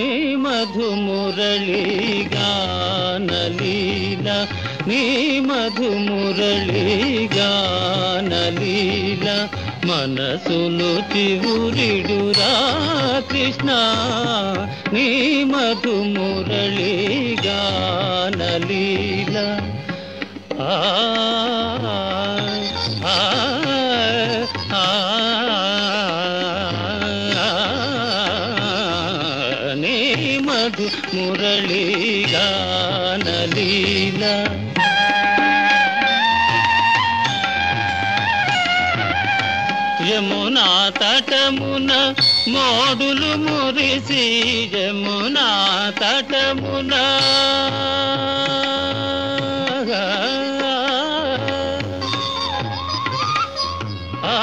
మధుమురళి గానలీల నీ మధుమురళి గానలీల మనసులు చివురిడురా కృష్ణ నీ మధుమురళి గానలీల ఆ ఆ ఆ నీ మధు మురళి గానలీల యమునా తటమున మోడులు మురిసి యమునా తటమున ఆ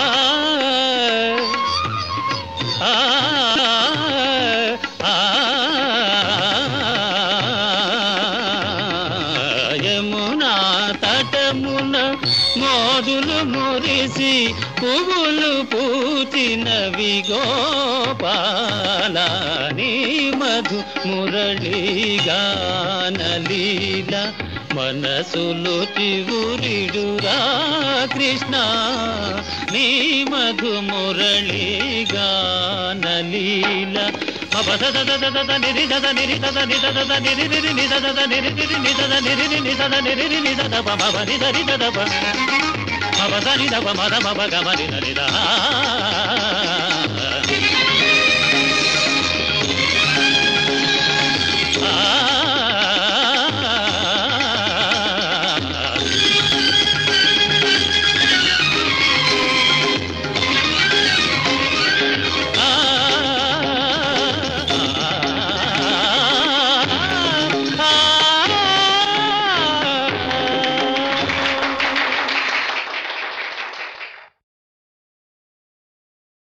ఆ ఆ యమునా తటమున మోదులు మురిసి పువ్వులు పూచినవి గోపాల నీ మధు మురళి గానలీల మనసులు చివురిడురా కృష్ణ నీ మధు మురళి గానలీల మపద దద దద దద నిరి దద నిరి దద ని దద ద నిరి నిరి ని దద ద నిరి నిరి ని దద నిరి ని ని దద నిరి ని ని దద ప మప ని ద ని దద ప మప ద ని ద ప మద మప గ మ ని ద ని ద